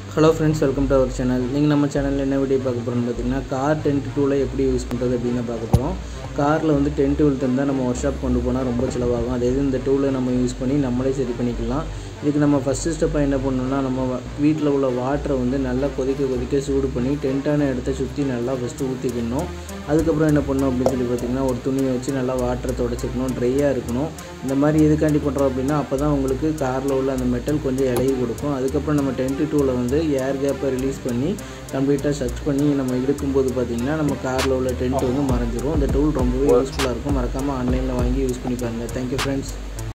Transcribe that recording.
hello friends welcome to our channel நீங்கள் நம்ம சேனலில் என்ன வீடியோ பார்க்க போகிறோம்னு பார்த்தீங்கன்னா கார் டென்ட் டூவில் எப்படி யூஸ் பண்ணுறது அப்படின்னு பார்க்க போகிறோம் காரில் வந்து டென்ட் டூல் இருந்தால் நம்ம ஒர்க் ஷாப் கொண்டு போனால் ரொம்ப சிலவாகும் அதே இது இந்த டூலை நம்ம யூஸ் பண்ணி நம்மளே சரி பண்ணிக்கலாம் இதுக்கு நம்ம ஃபஸ்ட்டு ஸ்டெப்பாக என்ன பண்ணணும்னா நம்ம வீட்டில் உள்ள வாட்டரை வந்து நல்லா கொதிக்க கொதிக்க சூடு பண்ணி டென்ட்டான இடத்த சுற்றி நல்லா ஃபஸ்ட்டு ஊற்றிக்கணும் அதுக்கப்புறம் என்ன பண்ணணும் அப்படின்னு சொல்லி பார்த்தீங்கன்னா ஒரு துணியை வச்சு நல்லா வாட்டரை தொடச்சிக்கணும் ட்ரையாக இருக்கணும் இந்த மாதிரி எதுக்காண்டி பண்ணுறோம் அப்படின்னா அப்போ தான் உங்களுக்கு காரில் உள்ள அந்த மெட்டல் கொஞ்சம் இலகி கொடுக்கும் அதுக்கப்புறம் நம்ம டென்ட் டூவில் வந்து ஏர் கேப்பை ரிலீஸ் பண்ணி கம்ப்ளீட்டாக சர்ச் பண்ணி நம்ம எடுக்கும்போது பார்த்திங்கன்னா நம்ம காரில் உள்ள டென்ட் வந்து மறைஞ்சிரும் இந்த டூல் ரொம்பவே யூஸ்ஃபுல்லாக இருக்கும் மறக்காமல் ஆன்லைனில் வாங்கி யூஸ் பண்ணி பாருங்கள் தேங்க்யூ ஃப்ரெண்ட்ஸ்